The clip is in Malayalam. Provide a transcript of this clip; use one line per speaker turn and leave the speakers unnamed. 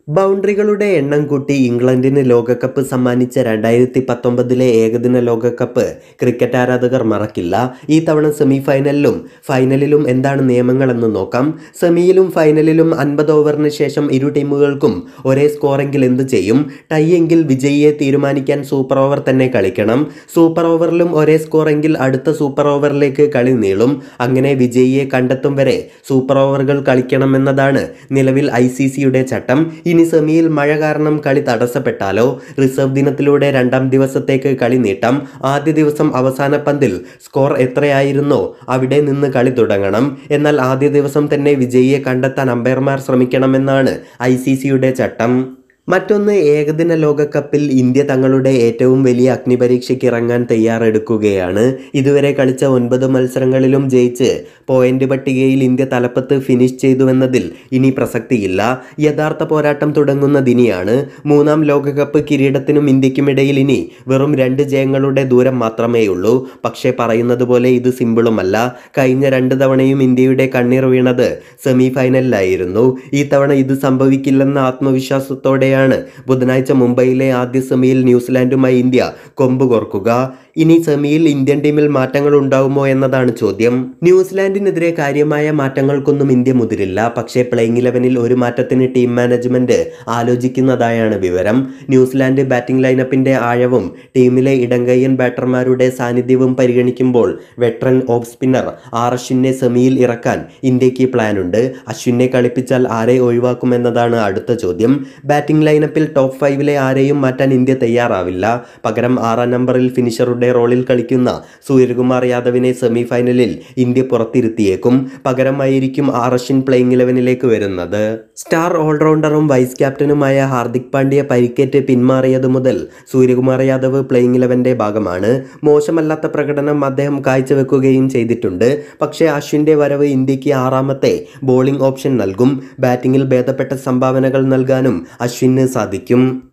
ബൗണ്ടറികളുടെ എണ്ണം കൂട്ടി ഇംഗ്ലണ്ടിന് ലോകകപ്പ് സമ്മാനിച്ച രണ്ടായിരത്തി പത്തൊമ്പതിലെ ഏകദിന ലോകകപ്പ് ക്രിക്കറ്റ് ആരാധകർ മറക്കില്ല ഈ തവണ സെമി ഫൈനലിലും ഫൈനലിലും എന്താണ് നിയമങ്ങളെന്ന് നോക്കാം സെമിയിലും ഫൈനലിലും അൻപത് ഓവറിന് ശേഷം ഇരു ടീമുകൾക്കും ഒരേ സ്കോറെങ്കിൽ എന്ത് ചെയ്യും ടൈ എങ്കിൽ വിജയിയെ തീരുമാനിക്കാൻ സൂപ്പർ ഓവർ തന്നെ കളിക്കണം സൂപ്പർ ഓവറിലും ഒരേ സ്കോറെങ്കിൽ അടുത്ത സൂപ്പർ ഓവറിലേക്ക് കളി നീളും അങ്ങനെ വിജയിയെ കണ്ടെത്തും വരെ സൂപ്പർ ഓവറുകൾ കളിക്കണമെന്നതാണ് നിലവിൽ ഐ സി സിയുടെ ചട്ടം ഇനി സെമിയിൽ മഴ കാരണം കളി തടസ്സപ്പെട്ടാലോ റിസർവ് ദിനത്തിലൂടെ രണ്ടാം ദിവസത്തേക്ക് കളി നീട്ടാം ആദ്യ ദിവസം അവസാന പന്തിൽ സ്കോർ എത്രയായിരുന്നോ അവിടെ നിന്ന് കളി തുടങ്ങണം എന്നാൽ ആദ്യ ദിവസം തന്നെ വിജയിയെ കണ്ടെത്താൻ അമ്പയർമാർ ശ്രമിക്കണമെന്നാണ് ഐ സി സിയുടെ ചട്ടം മറ്റൊന്ന് ഏകദിന ലോകകപ്പിൽ ഇന്ത്യ തങ്ങളുടെ ഏറ്റവും വലിയ അഗ്നിപരീക്ഷയ്ക്ക് ഇറങ്ങാൻ തയ്യാറെടുക്കുകയാണ് ഇതുവരെ കളിച്ച ഒൻപത് മത്സരങ്ങളിലും ജയിച്ച് പോയിന്റ് പട്ടികയിൽ ഇന്ത്യ തലപ്പത്ത് ഫിനിഷ് ചെയ്തുവെന്നതിൽ ഇനി പ്രസക്തിയില്ല യഥാർത്ഥ പോരാട്ടം തുടങ്ങുന്നതിനിയാണ് മൂന്നാം ലോകകപ്പ് കിരീടത്തിനും ഇന്ത്യക്കുമിടയിൽ ഇനി വെറും രണ്ട് ജയങ്ങളുടെ ദൂരം മാത്രമേയുള്ളൂ പക്ഷേ പറയുന്നത് പോലെ ഇത് സിമ്പിളുമല്ല കഴിഞ്ഞ രണ്ട് തവണയും ഇന്ത്യയുടെ കണ്ണീർ വീണത് സെമി ഫൈനലിലായിരുന്നു ഈ തവണ ഇത് സംഭവിക്കില്ലെന്ന ആത്മവിശ്വാസത്തോടെയാണ് ബുധനാഴ്ച മുംബൈയിലെ ആദ്യ സെമിയിൽ ന്യൂസിലാൻഡുമായി ഇന്ത്യ കൊമ്പ് കോർക്കുക ഇനി സെമിയിൽ ഇന്ത്യൻ ടീമിൽ മാറ്റങ്ങൾ ഉണ്ടാവുമോ എന്നതാണ് ചോദ്യം ന്യൂസിലാൻഡിനെതിരെ കാര്യമായ മാറ്റങ്ങൾക്കൊന്നും ഇന്ത്യ മുതിരില്ല പക്ഷേ പ്ലേയിങ് ഇലവനിൽ ഒരു മാറ്റത്തിന് ടീം മാനേജ്മെന്റ് ആലോചിക്കുന്നതായാണ് വിവരം ന്യൂസിലാൻഡ് ബാറ്റിംഗ് ലൈനപ്പിന്റെ ആഴവും ടീമിലെ ഇടങ്കയ്യൻ ബാറ്റർമാരുടെ സാന്നിധ്യവും പരിഗണിക്കുമ്പോൾ വെട്രൻ ഓഫ് സ്പിന്നർ ആർ അശ്വിനെ സെമിയിൽ ഇറക്കാൻ ഇന്ത്യക്ക് പ്ലാനുണ്ട് അശ്വിനെ കളിപ്പിച്ചാൽ ആരെ ഒഴിവാക്കുമെന്നതാണ് അടുത്ത ചോദ്യം ബാറ്റിംഗ് ലൈനപ്പിൽ ടോപ്പ് ഫൈവിലെ ആരെയും മാറ്റാൻ ഇന്ത്യ തയ്യാറാവില്ല പകരം ആറാം നമ്പറിൽ ഫിനിഷറുടെ റോളിൽ കളിക്കുന്ന സൂര്യകുമാർ യാദവിനെ സെമി ഫൈനലിൽ ഇന്ത്യ പുറത്തിരുത്തിയേക്കും പകരമായിരിക്കും ആർ അശ്വിൻ പ്ലേയിങ് ഇലവനിലേക്ക് വരുന്നത് സ്റ്റാർ ഓൾറൗണ്ടറും വൈസ് ക്യാപ്റ്റനുമായ ഹാർദിക് പാണ്ഡ്യ പരിക്കേറ്റ് പിന്മാറിയത് മുതൽ സൂര്യകുമാർ യാദവ് പ്ലേയിങ് ഇലവന്റെ ഭാഗമാണ് മോശമല്ലാത്ത പ്രകടനം അദ്ദേഹം കാഴ്ചവെക്കുകയും ചെയ്തിട്ടുണ്ട് പക്ഷേ അശ്വിൻ്റെ വരവ് ഇന്ത്യക്ക് ആറാമത്തെ ബോളിംഗ് ഓപ്ഷൻ നൽകും ബാറ്റിംഗിൽ ഭേദപ്പെട്ട സംഭാവനകൾ നൽകാനും അശ്വിന് സാധിക്കും